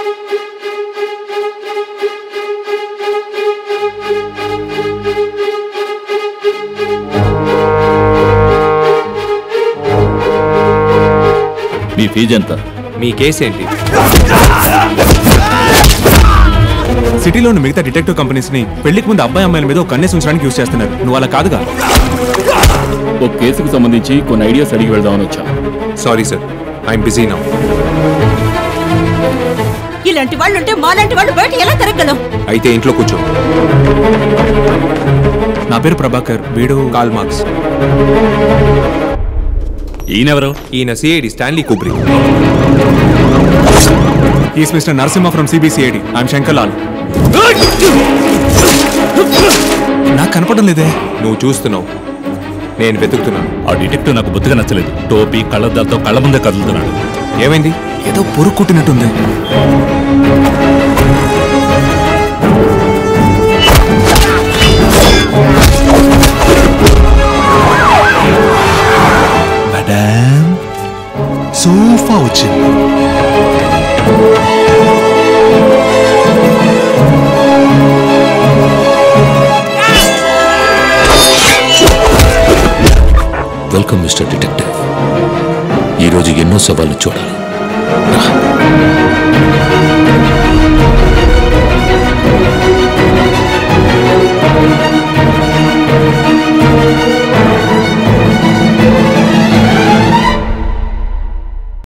మీ fee ఎంత మీ case ఏంటి సిటీలోని మిగతా డిటెక్టివ్ కంపెనీస్ ని పెళ్లికి ముందు అబ్బాయి అమ్మాయిల మీద ఒక కన్నేసి ఉంచడానికి యూస్ చేస్తున్నారు నువ్వు అలా కాదుగా ఒక కేసుకు సంబంధించి కొన్ని ఐడియాస్ అడిగి వెళ్దామని వచ్చా sorry sir I'm busy now ఇలాంటి వాళ్ళు ఉంటే మాలాంటి వాళ్ళు బయట ఎలా తిరగలం అయితే ఇంట్లో కూర్చో నా పేరు ప్రభాకర్ వీడు కాల్ మార్క్స్ ఈయనెవరు ఈయన CID Stanley Kubrick is mister Narasimha from CBCID I'm Shankar Lal నాకు కనపడడం లేదే నువ్వు చూస్తున్నావు నేను వెతుకుతున్నాను ఆ డిటెక్టివ్ నాకు బొత్తుగా నచ్చలేదు టోపీ కళ్ళద్దాలతో కళ్ళ ముందే కదులుతున్నాడు ఏమైంది ఏదో పొరుగు కొట్టినట్టుంది మేడం సోఫా వచ్చింది వెల్కమ్ మిస్టర్ డిటెక్టివ్ ఈరోజు ఎన్నో సవాళ్ళు చూడాలి రా.